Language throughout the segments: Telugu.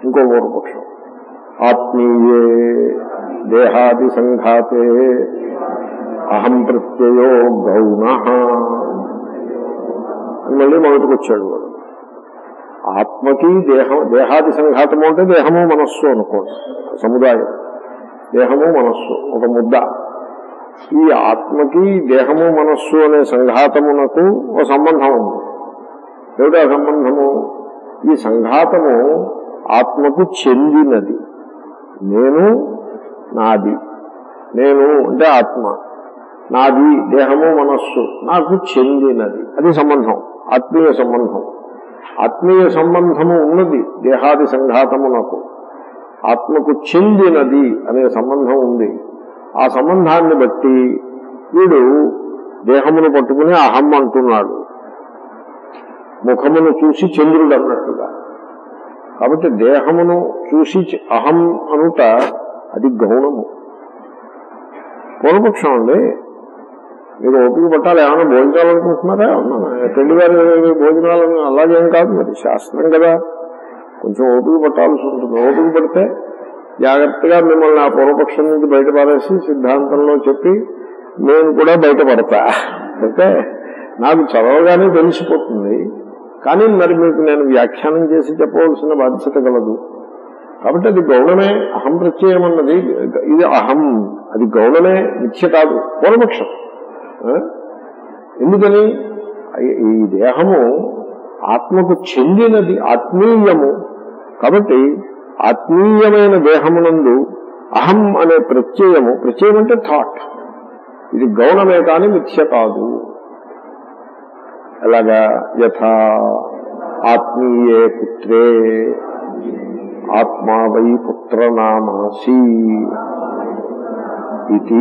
ఇంకో పూర్వపక్షం ఆత్మీయే దేహాది సంఘాతే అహం ప్రత్యయో గౌణ అని మళ్ళీ మొదటికి వచ్చాడు వాడు ఆత్మకి దేహం దేహాది సంఘాతము అంటే దేహము మనస్సు అనుకోండి సముదాయం దేహము మనస్సు ఒక ముద్ద ఈ ఆత్మకి దేహము మనస్సు అనే సంఘాతమునకు ఒక సంబంధం ఉంది ఏమిటా సంబంధము ఈ సంఘాతము ఆత్మకు చెందినది నేను నాది నేను అంటే ఆత్మ నాది దేహము మనస్సు నాకు చెందినది అది సంబంధం ఆత్మీయ సంబంధం ఆత్మీయ సంబంధము ఉన్నది దేహాది సంఘాతమునకు ఆత్మకు చెందినది అనే సంబంధం ఉంది ఆ సంబంధాన్ని బట్టి వీడు దేహమును పట్టుకుని అహం అంటున్నాడు ముఖమును చూసి చంద్రుడు అన్నట్టుగా కాబట్టి దేహమును చూసి చ- అహం అనుట అది గౌణము పూర్వపక్షం అండి మీరు ఓపిక పట్టాలి ఏమైనా భోజనాలనుకుంటున్నారా అవునా? పెళ్లి గారి భోజనాలను అలాగేం కాదు మరి శాస్త్రం కదా కొంచెం ఓపిక పట్టాల్సి ఉంటుంది ఓపిక పడితే జాగ్రత్తగా మిమ్మల్ని ఆ పూర్వపక్షం నుంచి బయటపడేసి సిద్ధాంతంలో చెప్పి నేను కూడా బయటపడతా ఓకే నాకు చదవగానే తెలిసిపోతుంది కానీ మరి మీకు నేను వ్యాఖ్యానం చేసి చెప్పవలసిన బాధ్యత గలదు కాబట్టి అది గౌణమే అహం ప్రత్యయం అన్నది ఇది అహం అది గౌణమే మిథ్య కాదు పూర్వపక్షం ఆ? ఎందుకని ఈ- ఈ దేహము ఆత్మకు చెందినది ఆత్మీయము కాబట్టి ఆత్మీయమైన దేహమునందు అహం అనే ప్రత్యయము ప్రత్యయం అంటే థాట్ ఇది గౌణమే కానీ మిథ్య కాదు ఎలాగా యథా ఆత్మీయే పుత్రే ఆత్మా వై పుత్రనామాసి ఇది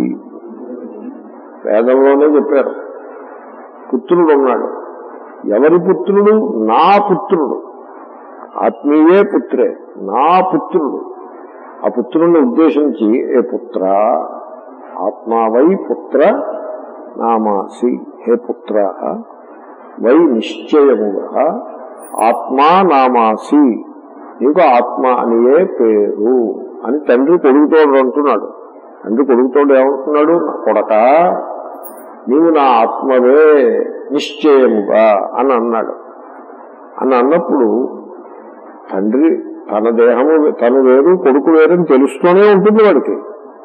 వేదంలోనే చెప్పారు పుత్రుడు ఉన్నాడు ఎవరి పుత్రుడు నా పుత్రుడు ఆత్మీయే పుత్రే నా పుత్రుడు ఆ పుత్రుని ఉద్దేశించి ఏ పుత్ర ఆత్మావై పుత్ర నామాసి హే పుత్ర వై నిశ్చయముగా ఆత్మా నామాసి నీకు ఆత్మ అనియే పేరు అని తండ్రి కొడుకుతోడు అంటున్నాడు తండ్రి కొడుకుతోడు ఏమంటున్నాడు నా కొడక నీవు నా ఆత్మవే నిశ్చయముగా అని అన్నాడు అని అన్నప్పుడు తండ్రి తన దేహము తను వేరు కొడుకు వేరని తెలుస్తూనే ఉంటుంది వాడికి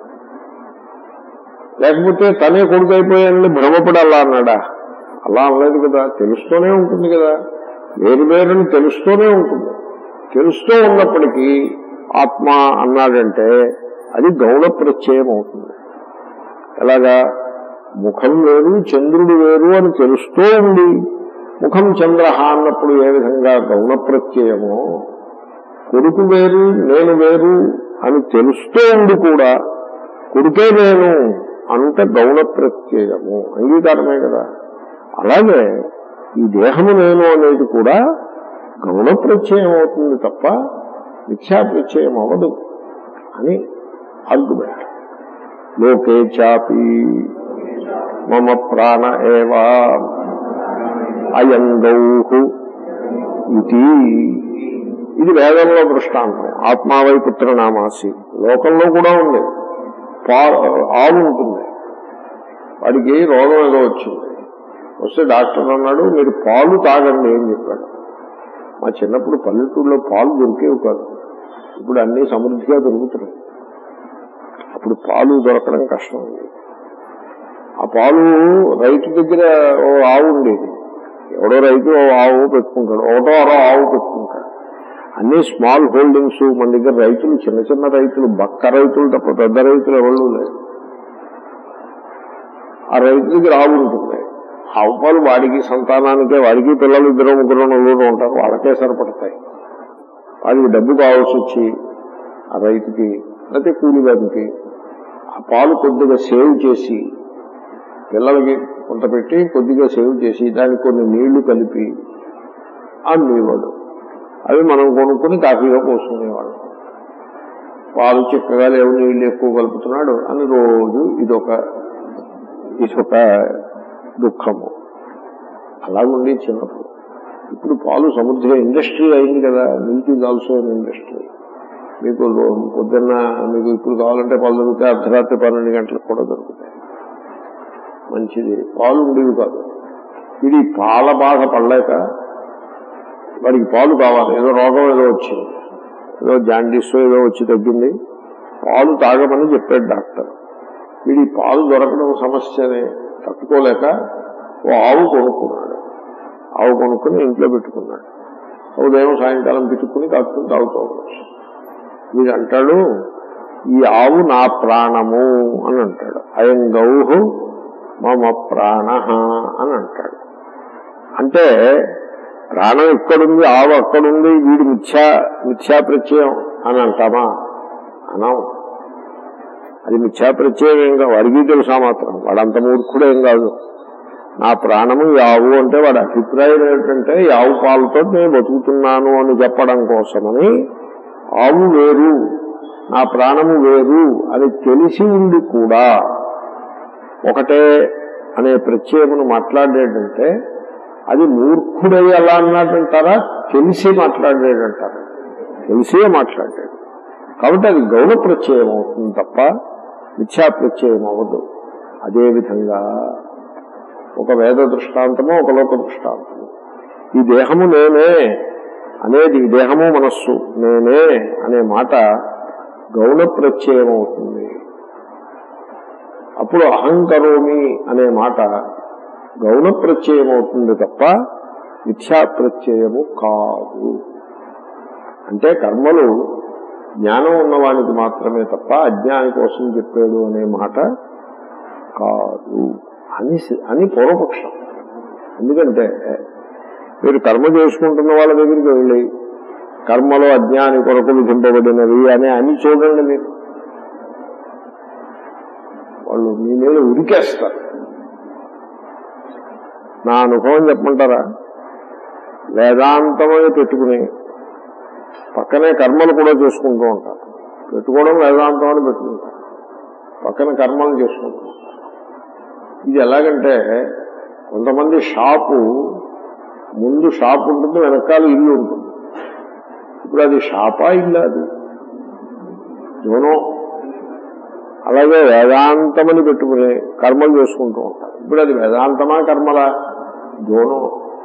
లేకపోతే తనే కొడుకు అయిపోయానని భ్రమపడి అలా అన్నాడా అలా అనలేదు కదా తెలుస్తూనే ఉంటుంది కదా వేరు వేరని తెలుస్తూనే ఉంటుంది తెలుస్తూ ఉన్నప్పటికీ ఆత్మ అన్నాడంటే అది గౌణ ప్రత్యయం అవుతుంది ఎలాగా ముఖం వేరు చంద్రుడు వేరు అని తెలుస్తూ ఉంది ముఖం చంద్ర అన్నప్పుడు ఏ విధంగా గౌణ ప్రత్యయమో కొడుకు వేరు నేను వేరు అని తెలుస్తూ ఉంది కూడా కొడుకే నేను అంత గౌణ ప్రత్యయము అంగీకారమే కదా అలాగే ఈ దేహము నేను అనేది కూడా గౌణ ప్రత్యయం అవుతుంది తప్ప మిథ్యా ప్రత్యయం అవ్వదు అని ఆర్గ్యుమెంట్ లోకే చాపి మమ ప్రాణ ఏవా అయం గౌహు ఇది ఇది వేదంలో దృష్టాంతం ఆత్మావై పుత్ర నామాసి లోకంలో కూడా ఉంది పా ఆవు ఉంటుంది వాడికి రోగం ఏదో వచ్చింది వస్తే డాక్టర్ అన్నాడు మీరు పాలు తాగండి అని చెప్పాడు మా చిన్నప్పుడు పల్లెటూరులో పాలు దొరికేవి కాదు ఇప్పుడు అన్ని సమృద్ధిగా దొరుకుతున్నాయి అప్పుడు పాలు దొరకడం కష్టం ఉంది ఆ పాలు రైతు దగ్గర ఓ ఆవు ఉండేది ఎవడో రైతు ఓ ఆవు పెట్టుకుంటాడు ఒకటో అరో ఆవు పెట్టుకుంటాడు అన్ని స్మాల్ హోల్డింగ్స్ మన దగ్గర రైతులు చిన్న చిన్న రైతులు బక్క రైతులు తప్ప పెద్ద రైతులు ఎవరు లేదు ఆ రైతు దగ్గర ఆవు ఉంటుంది ఆవు పాలు వాడికి సంతానానికే వాడికి పిల్లలు ఇద్దరు ముగ్గురు నలుగురు ఉంటారు వాళ్ళకే సరిపడతాయి వాడికి డబ్బు కావాల్సి వచ్చి ఆ రైతుకి లేకపోతే కూలిగానికి ఆ పాలు కొద్దిగా సేవ్ చేసి పిల్లలకి కొంత పెట్టి కొద్దిగా సేవ్ చేసి దానికి కొన్ని నీళ్లు కలిపి అమ్మేవాడు అవి మనం కొనుక్కొని కాఫీలో పోసుకునేవాడు పాలు చిక్కగా లేవు నీళ్లు ఎక్కువ కలుపుతున్నాడు అని రోజు ఇదొక ఇదొక దుఃఖము అలాగుండి చిన్నప్పుడు ఇప్పుడు పాలు సముద్ర ఇండస్ట్రీ అయింది కదా milk is also an industry మీకు రో- పొద్దున్న మీకు ఇప్పుడు కావాలంటే పాలు దొరుకుతాయి అర్ధరాత్రి పన్నెండు గంటలకు కూడా దొరుకుతాయి మంచిది పాలు ఉండేవి కాదు ఇది పాల బాధ పడలేక వాడికి పాలు కావాలి ఏదో రోగం ఏదో వచ్చింది ఏదో జాండీస్ ఏదో వచ్చి తగ్గింది పాలు తాగమని చెప్పాడు డాక్టర్ వీడి పాలు దొరకడం సమస్యని తట్టుకోలేక ఓ ఆవు కొనుక్కున్నాడు ఆవు కొనుక్కుని ఇంట్లో పెట్టుకున్నాడు ఉదయం సాయంకాలం పెట్టుకుని కాచుకుని తాగుతూ ఉండొచ్చు వీడు అంటాడు ఈ ఆవు నా ప్రాణము అని అంటాడు అయం గౌహు మమ ప్రాణ అని అంటాడు అంటే ప్రాణం ఇక్కడుంది ఆవు అక్కడుంది వీడి మిథ్యా మిథ్యా ప్రత్యయం అని అంటామా అనం అది మిథ్యా ప్రత్యయం ఏం కాదు వాడికి తెలుసా మాత్రం వాడంత మూర్ఖుడేం కాదు నా ప్రాణము ఈ ఆవు అంటే వాడి అభిప్రాయం ఏంటంటే ఈ ఆవు పాలతో నేను బతుకుతున్నాను అని చెప్పడం కోసమని ఆవు వేరు నా ప్రాణము వేరు అని తెలిసి ఉండి కూడా ఒకటే అనే ప్రత్యయమును మాట్లాడేటంటే అది మూర్ఖుడై ఎలా అన్నాడంటారా తెలిసి మాట్లాడేటంటారా తెలిసే మాట్లాడాడు కాబట్టి అది గౌణ ప్రత్యయం అవుతుంది తప్ప మిథ్యా ప్రత్యయం అవ్వదు అదేవిధంగా ఒక వేద దృష్టాంతము ఒక లోక దృష్టాంతము ఈ దేహము నేనే అనేది ఈ దేహము మనస్సు నేనే అనే మాట గౌణ ప్రత్యయం అవుతుంది అప్పుడు అహంకరోమి అనే మాట గౌణ ప్రత్యయం అవుతుంది తప్ప మిథ్యా ప్రత్యయము కాదు అంటే కర్మలు జ్ఞానం ఉన్నవానికి మాత్రమే తప్ప అజ్ఞాని కోసం చెప్పాడు అనే మాట కాదు అని అని పూర్వపక్షం ఎందుకంటే మీరు కర్మ చేసుకుంటున్న వాళ్ళ దగ్గరికి వెళ్ళి కర్మలో అజ్ఞాని కొరకు విధింపబడినవి అని అని చూడండి మీరు వాళ్ళు మీ మీద ఉరికేస్తారు నా అనుభవం చెప్పమంటారా వేదాంతమని పెట్టుకుని పక్కనే కర్మలు కూడా చేసుకుంటూ ఉంటారు పెట్టుకోవడం వేదాంతం అని పెట్టుకుంటారు పక్కన కర్మలు చేసుకుంటూ ఉంటారు ఇది ఎలాగంటే కొంతమంది షాపు ముందు షాప్ ఉంటుంది వెనకాల ఇల్లు ఉంటుంది ఇప్పుడు అది షాపా ఇల్లు అది దోనో అలాగే వేదాంతమని పెట్టుకుని కర్మలు చేసుకుంటూ ఉంటారు ఇప్పుడు అది వేదాంతమా కర్మలా దోనో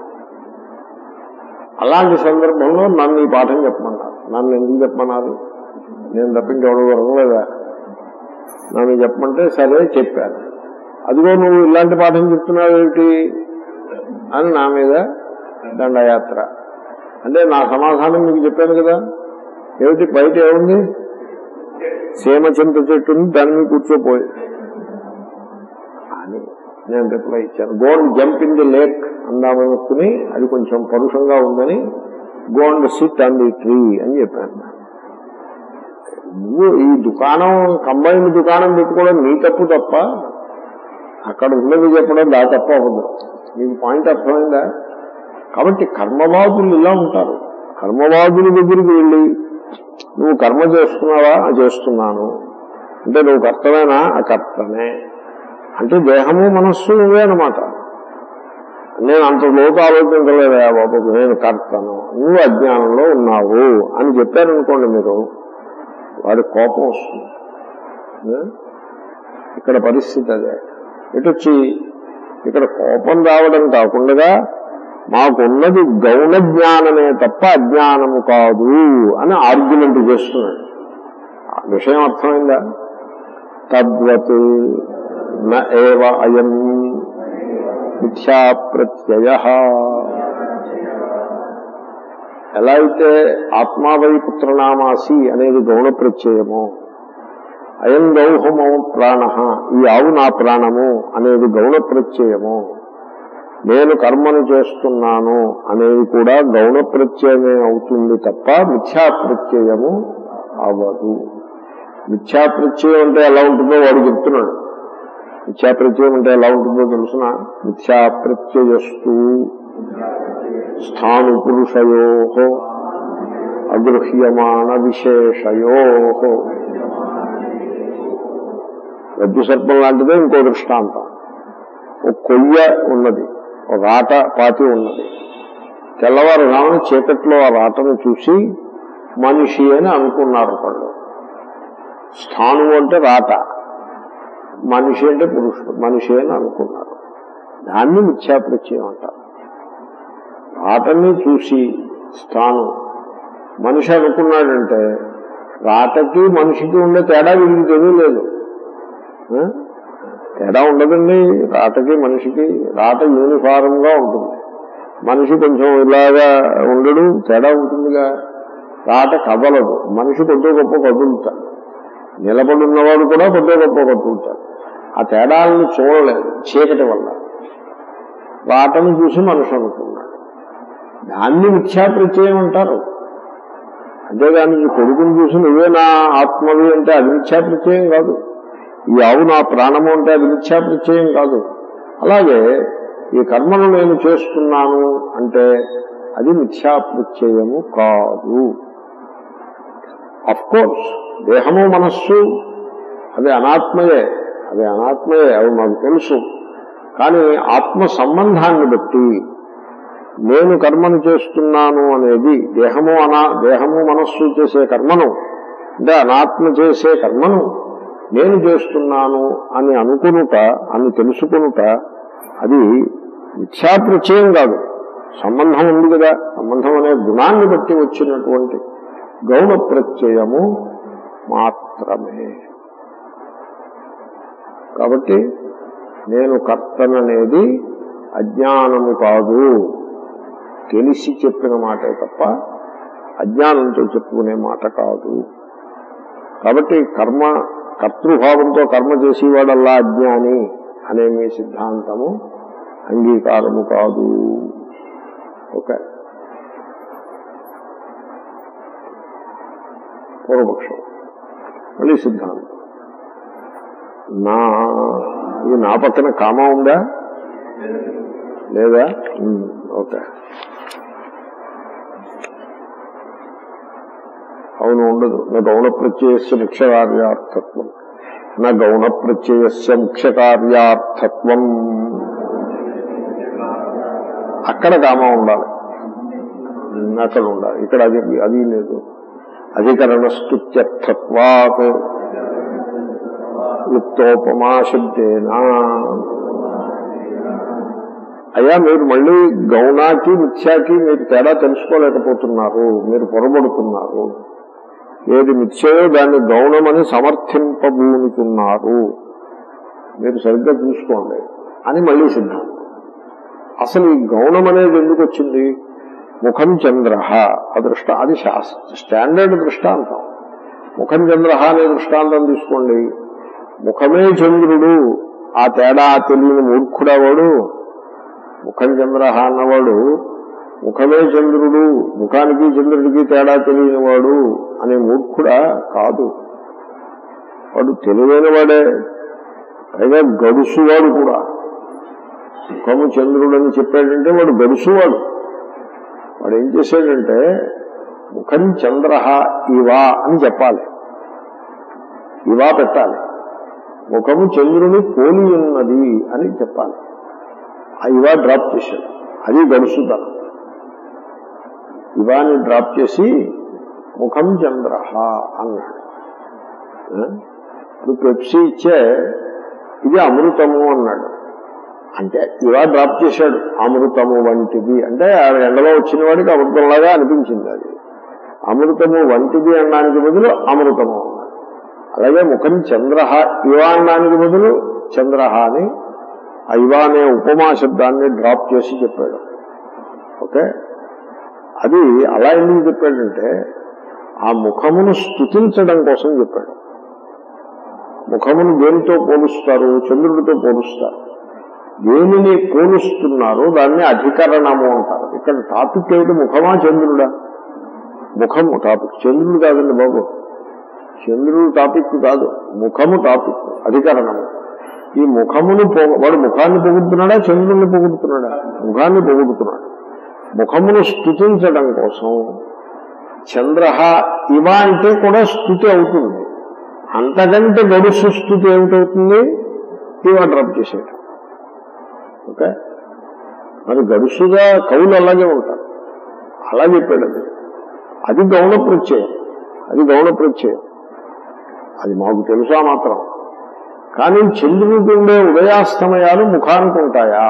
అలాంటి సందర్భంలో నన్ను ఈ పాఠం చెప్పమన్నారు నన్ను ఎందుకు చెప్పమన్నారు నేను తప్ప ఇంకెవడు దొరకలేదా నన్ను చెప్పమంటే సరే చెప్పాను అదిగో నువ్వు ఇలాంటి పాఠం చెప్తున్నావు ఏమిటి అని నా మీద దండయాత్ర అంటే నా సమాధానం మీకు చెప్పాను కదా ఏమిటి బయట ఏముంది సీమ చింత చెట్టుని దాని మీద కూర్చోపోయి అని నేను రిప్లై ఇచ్చాను go and jump in the lake అందామనుకుని అది కొంచెం పరుషంగా ఉందని go and sit on the tree అని చెప్పాను నువ్వు ఈ దుకాణం కంబైన్ దుకాణం పెట్టుకోవడం నీ తప్పు తప్ప అక్కడ ఉన్నది చెప్పడం దా తప్ప అవ్వదు మీకు పాయింట్ అర్థమైందా కాబట్టి కర్మవాదులు ఇలా ఉంటారు కర్మవాదుల దగ్గరికి వెళ్ళి నువ్వు కర్మ చేస్తున్నావా "ఆ, చేస్తున్నాను అంటే నువ్వు కర్తవేనా అకర్తనే అంటే దేహము మనస్సు నువ్వే అనమాట నేను అంత లోతు ఆలోచించలేదా బాబు నేను కర్తను నువ్వు అజ్ఞానంలో ఉన్నావు అని చెప్పారనుకోండి మీరు వాడి కోపం వస్తుంది ఏ? ఇక్కడ పరిస్థితి అదే ఇటొచ్చి ఇక్కడ కోపం రావడం కాకుండా మాకున్నది గౌణ జ్ఞానమే తప్ప అజ్ఞానము కాదు అని ఆర్గ్యుమెంట్ చేస్తున్నాడు ఆ విషయం అర్థమైందా తద్వత్ న ఏవ అయం మిథ్యా ప్రత్యయ ఎలా అయితే ఆత్మావై పుత్రనామాసి అనేది గౌణ ప్రత్యయము అయం గౌహమో ప్రాణ ఈ ఆవు నా ప్రాణము అనేది గౌణ ప్రత్యయము నేను కర్మను చేస్తున్నాను అనేది కూడా గౌణ ప్రత్యయమే అవుతుంది తప్ప మిథ్యా ప్రత్యయము అవ్వదు మిథ్యా ప్రత్యయం అంటే ఎలా ఉంటుందో వాడు చెప్తున్నాడు మిథ్యా ప్రత్యయం అంటే ఎలా ఉంటుందో తెలుసిన మిథ్యా ప్రత్యయస్తు స్థాను పురుషయో అగృహ్యమాణ విశేషయో రజ్జు సర్పం లాంటిదే ఇంకో దృష్టాంతం ఒక కొయ్య ఉన్నది ఒక ఆట పాతి ఉన్నది తెల్లవారుజామున చీకట్లో ఆ రాటను చూసి మనిషి అని అనుకున్నారు వాళ్ళు స్థాను అంటే రాట మనిషి అంటే పురుషుడు మనిషి అని అనుకున్నారు దాన్ని మిథ్యాప్రత్యయం అంటారు రాటని చూసి స్థానం మనిషి అనుకున్నాడంటే రాటకి మనిషికి ఉండే తేడా వీడికి తెలియలేదు ఆ? తేడా ఉండదండి రాటకి మనిషికి రాట యూనిఫారం గా ఉంటుంది మనిషి కొంచెం ఇలాగా ఉండడు తేడా ఉంటుందిగా రాట కదలదు మనిషి కొద్ది గొప్ప కదులుతాడు నిలబడి ఉన్నవాడు కూడా కొద్ది గొప్ప కదులుతాడు ఆ తేడాలను చూడలేదు చీకటి వల్ల రాటను చూసి మనిషి అనుకున్నాడు దాన్ని మిథ్యాప్రత్యయం అంటారు అంతేగాని ఈ కొడుకుని చూసి నువ్వే నా ఆత్మవి అంటే అది మిథ్యాప్రత్యయం కాదు ఈ ఆవు నా ప్రాణము అంటే అది మిథ్యాప్రత్యయం కాదు అలాగే ఈ కర్మను నేను చేస్తున్నాను అంటే అది మిథ్యాప్రత్యయము కాదు అఫ్ కోర్స్ దేహము మనస్సు అవి అనాత్మయే అవి అనాత్మయే అవి మాకు తెలుసు కానీ ఆత్మ సంబంధాన్ని బట్టి నేను కర్మను చేస్తున్నాను అనేది దేహము అనా దేహము మనస్సు చేసే కర్మను అంటే అనాత్మ చేసే కర్మను నేను చేస్తున్నాను అని అనుకునుట అని తెలుసుకునుట అది మిథ్యాప్రచయం కాదు సంబంధం ఉంది కదా సంబంధం అనే గుణాన్ని బట్టి వచ్చినటువంటి గౌణ ప్రత్యయము మాత్రమే కాబట్టి నేను కర్తననేది అజ్ఞానము కాదు తెలిసి చెప్పిన మాటే తప్ప అజ్ఞానంతో చెప్పుకునే మాట కాదు కాబట్టి కర్మ కర్తృభావంతో కర్మ చేసేవాడల్లా అజ్ఞాని అనే మీ సిద్ధాంతము అంగీకారము కాదు ఓకే పూర్వపక్షం మళ్ళీ సిద్ధాంతం నా ఇది నా పక్కన కామా ఉందా లేదా ఉమ్, ఓకే అవును ఉండదు నా గౌణ ప్రత్యయస్య ముఖ్య కార్యార్థత్వం నా గౌణ ప్రత్యయస్య ముఖ్య కార్యార్థత్వం అక్కడ కామా ఉండాలి ఉమ్, అక్కడ ఉండాలి ఇక్కడ అది అది లేదు అధికరణ స్తుత్యర్థత్వాత్ లుప్తోపమా శబ్దేనా అయ్యా మీరు మళ్ళీ గౌణాకి మిథ్యాకి మీరు తేడా తెలుసుకోలేకపోతున్నారు మీరు పొరబడుతున్నారు ఏది మిథ్యయో దాన్ని గౌణమని సమర్థింపబూనుతున్నారు మీరు సరిగ్గా చూసుకోండి అని మళ్ళీ సిద్ధాంతం అసలు ఈ గౌణం అనేది ఎందుకు వచ్చింది ముఖం చంద్ర అదృష్ట అది శాస్త్ర స్టాండర్డ్ దృష్టాంతం ముఖం చంద్ర అనే దృష్టాంతం తీసుకోండి ముఖమే చంద్రుడు ఆ తేడా తెలియని మూర్ఖుడా వాడు ముఖం చంద్ర అన్నవాడు ముఖమే చంద్రుడు ముఖానికి చంద్రుడికి తేడా తెలియని వాడు అనే మూర్ఖుడా కాదు వాడు తెలివైన వాడే పైగా గడుసువాడు కూడా ముఖము చంద్రుడు అని చెప్పాడంటే వాడు గడుసువాడు వాడు ఏం చేశాడంటే ముఖం చంద్ర ఇవా అని చెప్పాలి ఇవా పెట్టాలి ముఖము చంద్రుని పోలి ఉన్నది అని చెప్పాలి ఆ ఇవా డ్రాప్ చేశాడు అది గడుసుదనం ఇవాని డ్రాప్ చేసి ముఖం చంద్ర అన్నాడు ఆ? ఇప్పుడు పెప్సీ ఇచ్చే ఇది అమృతము అన్నాడు అంటే ఇవా డ్రాప్ చేశాడు అమృతము వంటిది అంటే ఆ ఎండలో వచ్చిన వాడికి అమృతంలాగా అనిపించింది అది అమృతము వంటిది అనడానికి బదులు అమృతము అన్నాడు అలాగే ముఖం చంద్ర ఇవా అనడానికి బదులు చంద్ర అని ఆ ఇవా అనే ఉపమా శబ్దాన్ని డ్రాప్ చేసి చెప్పాడు ఓకే అది అలా ఎందుకు చెప్పాడంటే ఆ ముఖమును స్థుతించడం కోసం చెప్పాడు ముఖమును దేనితో పోలుస్తారు చంద్రుడితో పోలుస్తారు దేనిని పోలుస్తున్నారో దాన్ని అధికరణము అంటారు ఇక్కడ టాపిక్ ఏమిటి ముఖమా చంద్రుడా ముఖము టాపిక్ చంద్రుడు కాదండి బాబు చంద్రుడు టాపిక్ కాదు ముఖము టాపిక్ అధికరణము ఈ ముఖమును పొగ వాడు ముఖాన్ని పొగుడుతున్నాడా చంద్రుడిని పొగుడుతున్నాడా ముఖాన్ని పొగుడుతున్నాడు ముఖమును స్థుతించడం కోసం చంద్ర ఇవ అంటే కూడా స్థుతి అవుతుంది అంతకంటే గడుసు స్థుతి ఏమిటవుతుంది ఇవ డ్రాప్ చేసేయటం ఓకే మరి గడుసుగా కవులు అలాగే ఉంటారు అలా చెప్పాడు అది అది గౌణ ప్రత్యయం అది గౌణ ప్రత్యయం అది మాకు తెలుసా మాత్రం కానీ చంద్రుడికి ఉండే ఉదయాస్తమయాలు ముఖానికి ఉంటాయా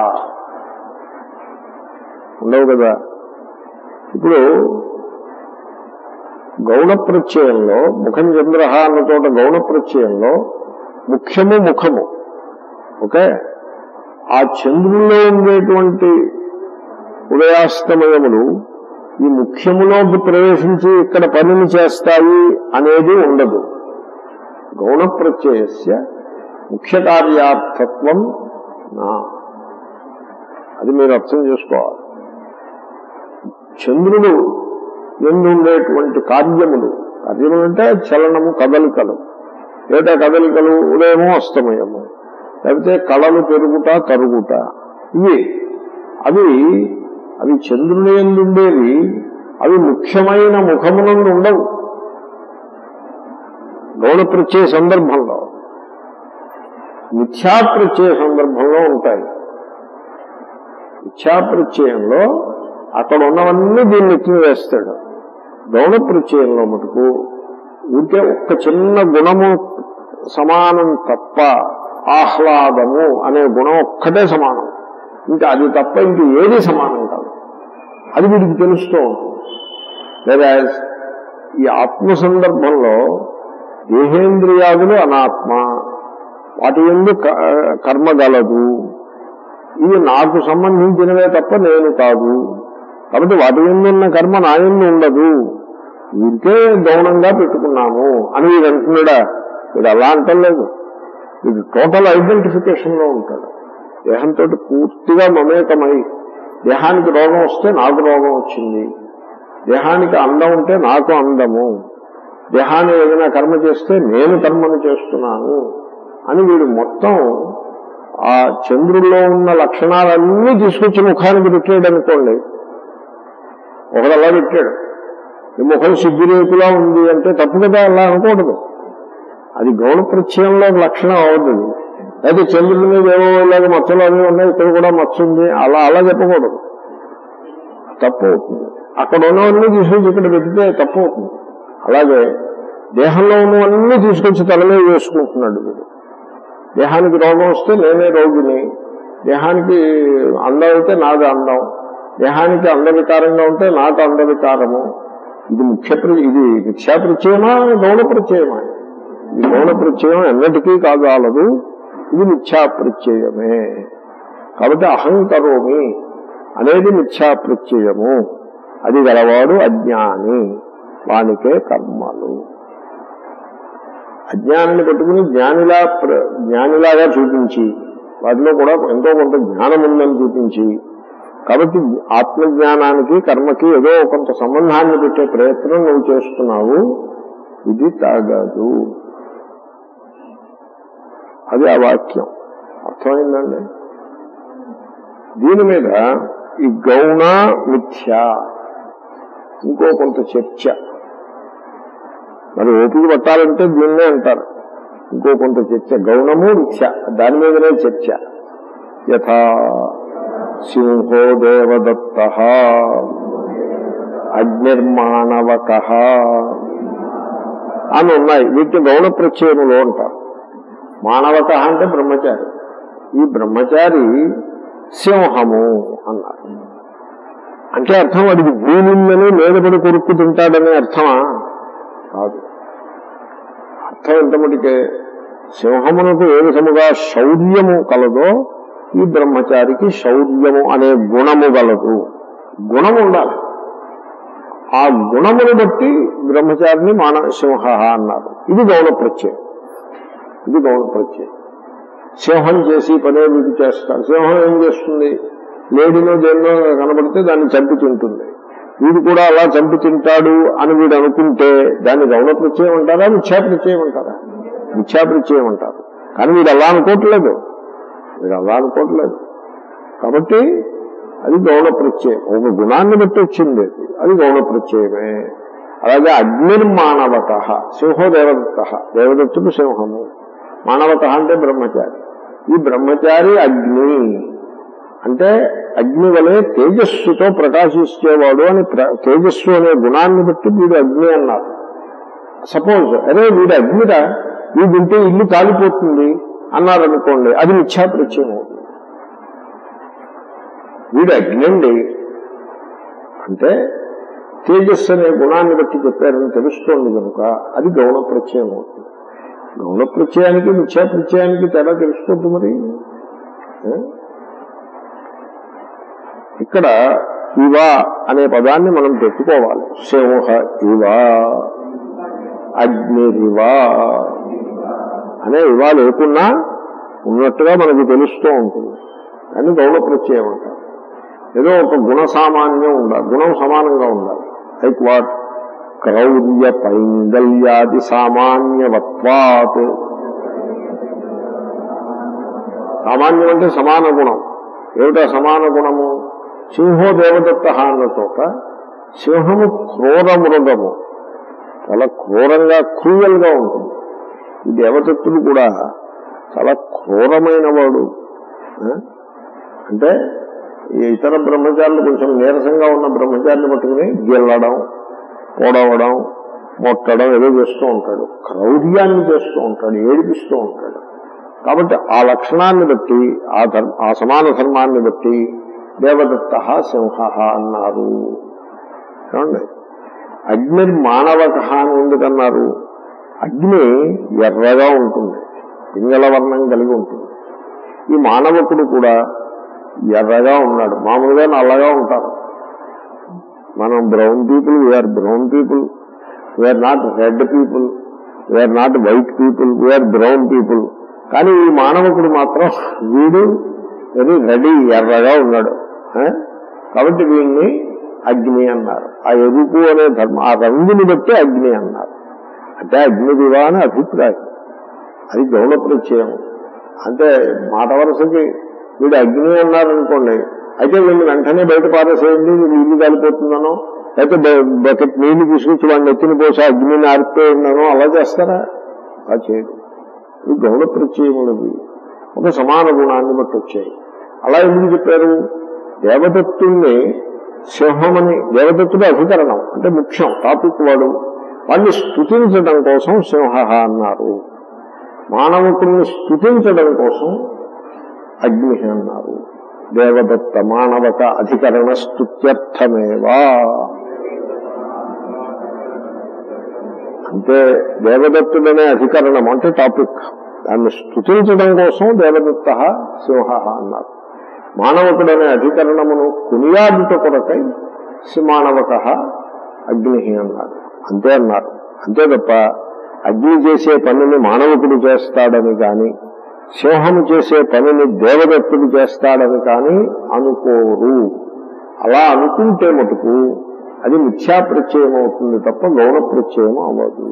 ఉండవు కదా ఇప్పుడు గౌణ ప్రత్యయంలో ముఖం చంద్ర అన్న చోట గౌణ ప్రత్యయంలో ముఖ్యము ముఖము ఓకే ఆ చంద్రుల్లో ఉండేటువంటి ఉదయాస్తమయములు ఈ ముఖ్యములోకి ప్రవేశించి ఇక్కడ పనిని చేస్తాయి అనేది ఉండదు గౌణ ప్రత్యయస్య ముఖ్య కార్యార్థత్వం నా అది మీరు అర్థం చేసుకోవాలి చంద్రుడు ఎందు ఉండేటువంటి కార్యములు కార్యములు అంటే చలనము కదలికలు లేదా కదలికలు ఉదయము అస్తమయము లేకపోతే కళలు పెరుగుట కరుగుట ఇవి అవి అవి చంద్రుని ఎందుండేవి అవి ముఖ్యమైన ముఖమునందు ఉండవు గౌణ ప్రత్యయ సందర్భంలో మిథ్యా ప్రత్యయ సందర్భంలో ఉంటాయి మిథ్యా ప్రత్యయంలో అక్కడ ఉన్నవన్నీ దీన్ని ఎత్తి వేస్తాడు గౌణ ప్రత్యయంలో మటుకు ఊరికే ఒక్క చిన్న గుణము సమానం తప్ప ఆహ్లాదము అనే గుణం ఒక్కటే సమానం ఇంకా అది తప్ప ఇంక ఏది సమానం కాదు అది వీడికి తెలుస్తూ ఉంటుంది లేదా ఈ ఆత్మ సందర్భంలో దేహేంద్రియాదులు అనాత్మ వాటి ఎందు క- కర్మ గలదు ఇవి నాకు సంబంధించినవే తప్ప నేను కాదు కాబట్టి వాటి ఎందు ఉన్న కర్మ నా ఎందు ఉండదు వీరికే గౌణంగా పెట్టుకున్నాము అని వీడు అంటున్నాడా వీడు అలా అంటలేదు వీడు టోటల్ ఐడెంటిఫికేషన్ లో ఉంటాడు దేహంతో పూర్తిగా మమేకమై దేహానికి రోగం వస్తే నాకు రోగం వచ్చింది దేహానికి అందం ఉంటే నాకు అందము దేహాన్ని ఏదైనా కర్మ చేస్తే నేను కర్మను చేస్తున్నాను అని వీడు మొత్తం ఆ చంద్రుల్లో ఉన్న లక్షణాలన్నీ తీసుకొచ్చి ముఖానికి పెట్టాడు అనుకోండి ఒకడు అలా పెట్టాడు ఈ ముఖం సిగ్గురేకులా ఉంది అంటే తప్పు కదా అలా అనకూడదు అది గౌణ ప్రత్యయంలో ఒక లక్షణం అవుతుంది అయితే చంద్రుడి మీద ఏవో ఇలాగ మచ్చలు అవి ఉన్నాయి ఇక్కడ కూడా మచ్చ ఉంది అలా అలా చెప్పకూడదు తప్పు అవుతుంది అక్కడ ఉన్నవన్నీ తీసుకొచ్చి ఇక్కడ పెడితే తప్పు అవుతుంది అలాగే దేహంలో ఉన్నవన్నీ తీసుకొచ్చి తల మీద వేసుకుంటున్నాడు వీడు దేహానికి రోగం వస్తే నేనే రోగిని దేహానికి అందం అయితే నాది అందం దేహానికి అందవికారంగా ఉంటే నాకు అందవికారము ఇది ముఖ్య ప్ర- ఇది మిథ్యా ప్రత్యయమా గౌణ ప్రత్యయమా ఇది గౌణ ప్రత్యయం ఎన్నటికీ కాదాలదు ఇది మిథ్యా ప్రత్యయమే కాబట్టి అహంకరోమి అనేది మిథ్యా ప్రత్యయము అది గలవాడు అజ్ఞాని వానికే కర్మలు అజ్ఞానాన్ని పట్టుకుని జ్ఞానిలా ప్ర- జ్ఞానిలాగా చూపించి వాటిలో కూడా ఎంతో కొంత జ్ఞానం ఉందని చూపించి కాబట్టి ఆత్మజ్ఞానానికి కర్మకి ఏదో కొంత సంబంధాన్ని పెట్టే ప్రయత్నం నువ్వు చేస్తున్నావు ఇది తాగదు అది ఆ వాక్యం అర్థమైందండి దీని మీద ఈ గౌణ మిథ్య ఇంకో కొంత చర్చ మరి ఓపిక పట్టాలంటే దీన్నే అంటారు ఇంకో కొంత చర్చ గౌణము మిథ్య దాని మీదనే చర్చ యథా సింహో దేవదత్త అగ్నిర్మాణవక అని ఉన్నాయి వీటిని గౌణ ప్రత్యయములు అంటారు మానవక అంటే బ్రహ్మచారి ఈ బ్రహ్మచారి సింహము అన్నారు అంటే అర్థం వాడికి భూమిందని మీదపడి కొరుక్కు తింటాడనే అర్థమా కాదు అర్థం ఎంత మటుకే సింహమునకు ఏ విధముగా శౌర్యము కలదో ఈ బ్రహ్మచారికి శౌర్యము అనే గుణము గలదు గుణం ఉండాలి ఆ గుణమును బట్టి బ్రహ్మచారిని మాన సింహ అన్నారు ఇది గౌణ ప్రత్యయం ఇది గౌణ ప్రత్యయం సింహం చేసి పనే వీడు చేస్తాడు సింహం ఏం చేస్తుంది లేడిలో దేన్నో కనబడితే దాన్ని చంపి తింటుంది వీడు కూడా అలా చంపి తింటాడు అని వీడు అనుకుంటే దాన్ని గౌణ ప్రత్యయం అంటారా మిథ్యా ప్రత్యయం అంటారా మిథ్యా ప్రత్యయం అంటారు కానీ వీడు అలా అనుకోవట్లేదు వీడు అలా అనుకోవట్లేదు కాబట్టి అది గౌణ ప్రత్యయం ఒక గుణాన్ని బట్టి వచ్చింది అది. అది గౌణ ప్రత్యయమే అలాగే అగ్నిర్మానవత సింహో దేవదత్త దేవదత్తుడు సింహము మానవత అంటే బ్రహ్మచారి ఈ బ్రహ్మచారి అగ్ని అంటే అగ్ని వలె తేజస్సుతో ప్రకాశించేవాడు అని ప్ర- తేజస్సు అనే గుణాన్ని బట్టి వీడు అగ్ని అన్నారు సపోజ్ అరే వీడు అగ్నిరా వీడుంటే ఇల్లు కాలిపోతుంది అన్నారనుకోండి అది మిథ్యాప్రత్యయం అవుతుంది వీడు అగ్ని అండి అంటే తేజస్సు అనే గుణాన్ని బట్టి చెప్పారని తెలుస్తోంది కనుక అది గౌణ ప్రత్యయం అవుతుంది గౌణ ప్రత్యయానికి మిథ్యా ప్రత్యయానికి తేడా తెలుసుకోవద్దు మరి ఏ? ఇక్కడ ఇవ అనే పదాన్ని మనం పెట్టుకోవాలి సింహ ఇవ అగ్నిరివ అనే ఇవా లేకున్నా ఉన్నట్టుగా మనకు తెలుస్తూ ఉంటుంది కానీ గౌణ ప్రత్యయం అంటారు ఏదో ఒక గుణ సామాన్యం ఉండాలి గుణం సమానంగా ఉండాలి లైక్ వాట్ క్రౌర్య పైంగల్యాది సామాన్యవత్వాత్ సామాన్యం అంటే సమాన గుణం ఏమిటా సమాన గుణము సింహో దేవదత్త అన్న చోట సింహము క్రూర మృగము చాలా క్రూరంగా క్రూయల్ గా ఉంటుంది ఈ దేవదత్తుడు కూడా చాలా క్రూరమైన వాడు ఆ? అంటే ఈ ఇతర బ్రహ్మచారులు కొంచెం నీరసంగా ఉన్న బ్రహ్మచారిని పట్టుకుని గిల్లడం పొడవడం మొట్టడం ఏదో చేస్తూ ఉంటాడు క్రౌర్యాన్ని చేస్తూ ఉంటాడు ఏడిపిస్తూ ఉంటాడు కాబట్టి ఆ లక్షణాన్ని బట్టి ఆ ధర్మ ఆ సమాన ధర్మాన్ని బట్టి దేవదత్త సింహ అన్నారు ఏమండి అగ్ని మానవక అని ఎందుకన్నారు అగ్ని ఎర్రగా ఉంటుంది పింగళ వర్ణం కలిగి ఉంటుంది ఈ మానవకుడు కూడా ఎర్రగా ఉన్నాడు మామూలుగా నల్లగా ఉంటారు మనం brown people we are brown people we are not red people we are not white people we are brown people కానీ ఈ మానవకుడు మాత్రం వీడు వెరీ రెడీ ఎర్రగా ఉన్నాడు ఆ? కాబట్టి వీడిని అగ్ని అన్నారు ఆ ఎరుపు అనే ధర్మ ఆ రంగుని బట్టి అగ్ని అన్నారు అంటే అగ్ని దివా అని అభిప్రాయం అది గౌణ ప్రత్యయం అంటే మాట వరుసకి వీడు అగ్ని అన్నారనుకోండి అయితే వీళ్ళు వెంటనే బయట పారేసేయండి వీళ్ళు ఇల్లు కాలిపోతుందనో లేకపోతే బ- బకెట్ నీళ్లు తీసుకొచ్చి వాడిని ఎత్తిన పోసి ఆ అగ్నిని ఆరిపోయిందనో అలా చేస్తారా అలా చేయదు ఇది గౌణ ప్రత్యయములవి ఒక సమాన గుణాన్ని బట్టి వచ్చాయి అలా ఎందుకు చెప్పారు దేవదత్తుల్ని సింహమని దేవదత్తుడు అధికరణం అంటే ముఖ్యం టాపిక్ వాడు వాడిని స్థుతించడం కోసం సింహ అన్నారు మానవకుల్ని స్థుతించడం కోసం అగ్ని అన్నారు దేవదత్త మానవక అధికరణ స్తుత్యర్థమేవా అంటే దేవదత్తుడనే అధికరణం అంటే టాపిక్ దాన్ని స్థుతించడం కోసం దేవదత్త సింహ అన్నారు మానవకుడనే అధికరణమును కునియాదుట కొరకై మానవక అగ్ని అన్నారు అంతే అన్నారు అంతే తప్ప అగ్ని చేసే పనిని మానవకుడు చేస్తాడని కాని సింహము చేసే పనిని దేవదత్తుడు చేస్తాడని కాని అనుకోరు అలా అనుకుంటే మటుకు అది మిథ్యా ప్రత్యయం అవుతుంది తప్ప గౌణ ప్రత్యయం అవ్వదు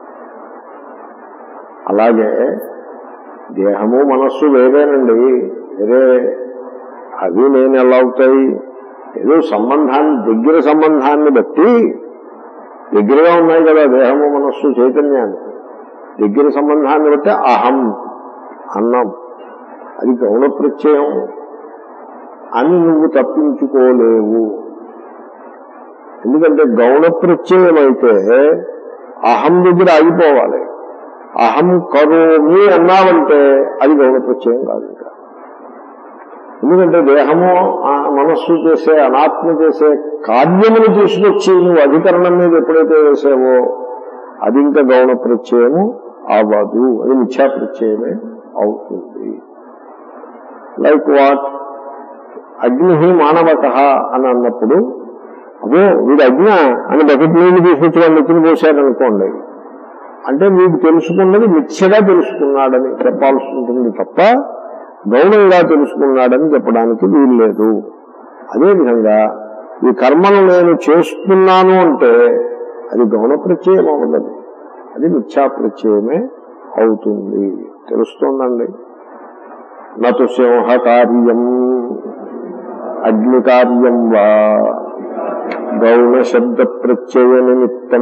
అలాగే దేహము మనస్సు వేరేనండి వేరే అవి నేను ఎలా అవుతాయి ఏదో సంబంధాన్ని దగ్గర సంబంధాన్ని బట్టి దగ్గరగా ఉన్నాయి కదా దేహము మనస్సు చైతన్యానికి దగ్గర సంబంధాన్ని బట్టి అహం అన్నం అది గౌణ ప్రత్యయం అని నువ్వు తప్పించుకోలేవు ఎందుకంటే గౌణ ప్రత్యయం అయితే అహం దగ్గర ఆగిపోవాలి అహం కరోమి అన్నావంటే అది గౌణ ప్రత్యయం కాదు ఇంకా ఎందుకంటే దేహము ఆ మనస్సు చేసే అనాత్మ చేసే కార్యమును తీసుకొచ్చి నువ్వు అధికరణం మీద ఎప్పుడైతే వేసావో అది ఇంకా గౌణ ప్రత్యయము అవ్వదు అది మిథ్యా ప్రత్యయమే అవుతుంది లైక్ వాట్ అగ్ని మానవక అని అన్నప్పుడు అదో వీడు అజ్ఞ అని బకెట్ నీళ్లు తీసుకొచ్చి వాళ్ళు ఎత్తుని పోశారనుకోండి అంటే మీకు తెలుసుకున్నది మిథ్యగా తెలుసుకున్నాడని చెప్పాల్సి ఉంటుంది తప్ప గౌణంగా తెలుసుకున్నాడని చెప్పడానికి వీలు లేదు అదేవిధంగా ఈ కర్మను నేను చేస్తున్నాను అంటే అది గౌణ ప్రత్యయం అవ్వదు అది మిథ్యా ప్రత్యయమే అవుతుంది తెలుస్తోందండి నతు సింహ కార్యం అగ్ని కార్యం వా గౌణ శబ్ద ప్రత్యయ నిమిత్తం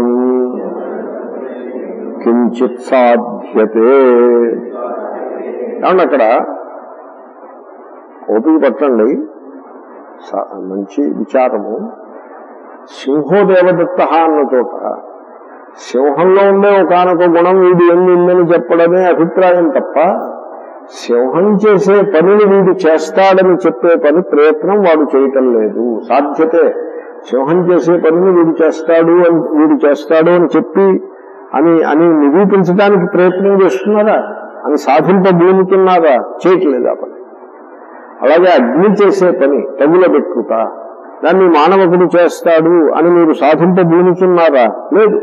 కించిత్ సాధ్యతే ఏమన్నా అక్కడ ఓపిక పట్టండి స- మంచి విచారము సింహో దేవదత్త అన్న చోట సింహంలో ఉండే ఒకనొక గుణం వీడు ఎన్ని ఉందని చెప్పడమే అభిప్రాయం తప్ప సింహం చేసే పనిని వీడు చేస్తాడని చెప్పే పని ప్రయత్నం వాడు చేయటం లేదు సాధ్యతే సింహం చేసే పనిని వీడు చేస్తాడు అని వీడు చేస్తాడు అని చెప్పి అని అని నిరూపించడానికి ప్రయత్నం చేస్తున్నారా అని సాధింపబూనుతున్నారా చేయట్లేదు ఆ పని అలాగే అగ్ని చేసే పని తగులబెట్టుట దాన్ని మానవకుడు చేస్తాడు అని మీరు సాధింపబూనుతున్నారా లేదు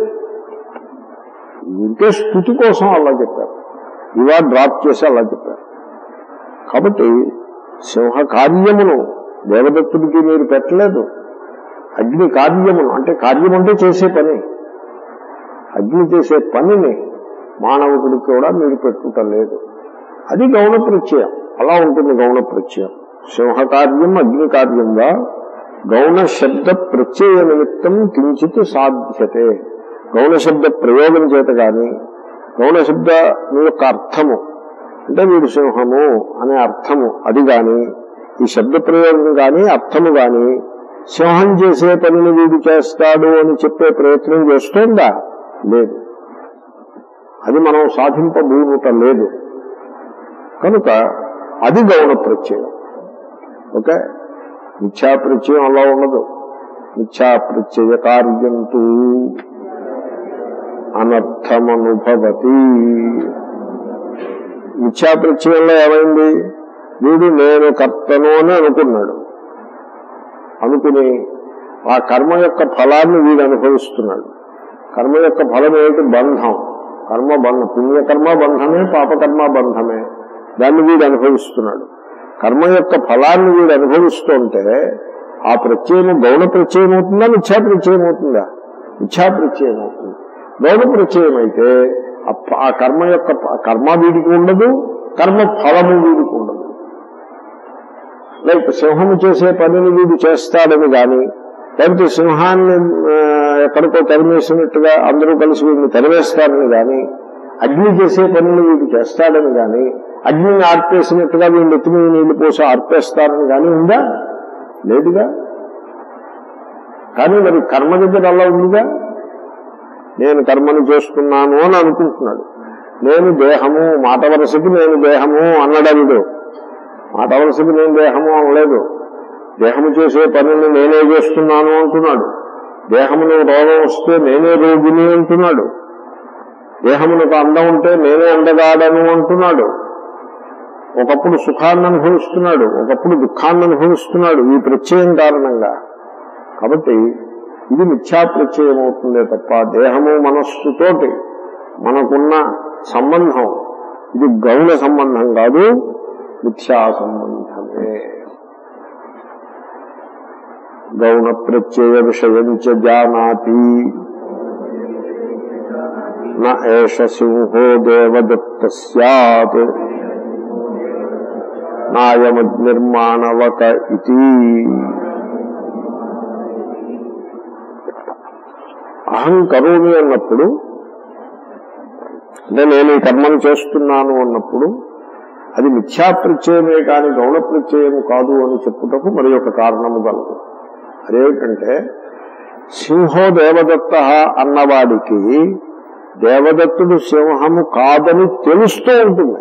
ఇంకే స్థుతి కోసం అలా చెప్పారు ఇవా డ్రాప్ చేసి అలా చెప్పారు కాబట్టి సింహ కార్యమును దేవదత్తుడికి మీరు పెట్టలేదు అగ్ని కార్యమును అంటే కార్యం అంటే చేసే పని అగ్ని చేసే పనిని మానవుడికి కూడా మీరు పెట్టుటం లేదు అది గౌణ ప్రత్యయం అలా ఉంటుంది గౌణ ప్రత్యయం సింహ కార్యం అగ్ని కార్యంగా గౌణ శబ్ద ప్రత్యయ నిమిత్తం కించిత్ సాధ్యతే గౌణ శబ్ద ప్రయోగం చేత గాని గౌణ శబ్ద యొక్క అర్థము అంటే వీడు సింహము అనే అర్థము అది గాని ఈ శబ్ద ప్రయోగం గాని అర్థము గాని సింహం చేసే పనిని వీడు చేస్తాడు అని చెప్పే ప్రయత్నం చేస్తోందా లేదు అది మనం సాధింపబూనుట లేదు కనుక అది గౌణ ప్రత్యయం ఓకే మిథ్యా ప్రత్యయం అలా ఉండదు మిథ్యా ప్రత్యయ కార్యంతూ అనర్థమనుభవతి మిథ్యా ప్రత్యయంలో ఏమైంది వీడు నేను కర్తను అని అనుకున్నాడు అనుకుని ఆ కర్మ యొక్క ఫలాన్ని వీడు అనుభవిస్తున్నాడు కర్మ యొక్క ఫలం ఏమిటి బంధం కర్మ బంధం పుణ్యకర్మ బంధమే పాపకర్మ బంధమే దాన్ని వీడు అనుభవిస్తున్నాడు కర్మ యొక్క ఫలాన్ని వీడు అనుభవిస్తుంటే ఆ ప్రత్యయం గౌణ ప్రత్యయం అవుతుందా మిథ్యా ప్రత్యయం అవుతుందా మిథ్యా ప్రత్యయం అవుతుంది గౌణ ప్రత్యయం అయితే ఆ ప- ఆ కర్మ యొక్క ప- కర్మ వీడికి ఉండదు కర్మ ఫలము వీడికి ఉండదు లైక్ సింహము చేసే పనిని వీడు చేస్తాడని గాని లేకపోతే సింహాన్ని ఆ, ఎక్కడికో తరిమేసినట్టుగా అందరూ కలిసి వీడిని తరిమేస్తారని గాని అగ్ని చేసే పనిని వీడు చేస్తాడని గాని అగ్నిని ఆర్పేసినట్టుగా వీళ్ళు ఎత్తి మీద నీళ్లు పోసి ఆర్పేస్తారని గాని ఉందా లేదుగా కానీ మరి కర్మ దగ్గర అలా ఉందిగా నేను కర్మను చేస్తున్నాను అని అనుకుంటున్నాడు నేను దేహము మాట వరసకి నేను దేహము అన్నడలుడు మాట వలసకి నేను దేహము అనలేదు దేహము చేసే పనులు నేనే చేస్తున్నాను అంటున్నాడు దేహమును రోగం వస్తే నేనే రోగిని అంటున్నాడు దేహమునకు అందం ఉంటే నేనే అందగాడను అంటున్నాడు ఒకప్పుడు సుఖాన్ని అనుభవిస్తున్నాడు ఒకప్పుడు దుఃఖాన్ని అనుభవిస్తున్నాడు ఈ ప్రత్యయం కారణంగా కాబట్టి ఇది మిథ్యా ప్రత్యయం అవుతుందే తప్ప దేహము మనస్సుతోటి మనకున్న సంబంధం ఇది గౌణ సంబంధం కాదు మిథ్యా సంబంధమే గౌణ ప్రత్యయ విషయం చ జానాతి నేష సింహో దేవదత్త సత్ నాయమగ్నిర్మాణవక ఇది అహం కరోమి అన్నప్పుడు అంటే నేను ఈ కర్మను చేస్తున్నాను అన్నప్పుడు అది మిథ్యా ప్రత్యయమే కాని గౌణ ప్రత్యయము కాదు అని చెప్పుటకు మరి ఒక కారణము గలదు అదేమిటంటే సింహో దేవదత్త అన్నవాడికి దేవదత్తుడు సింహము కాదని తెలుస్తూ ఉంటుంది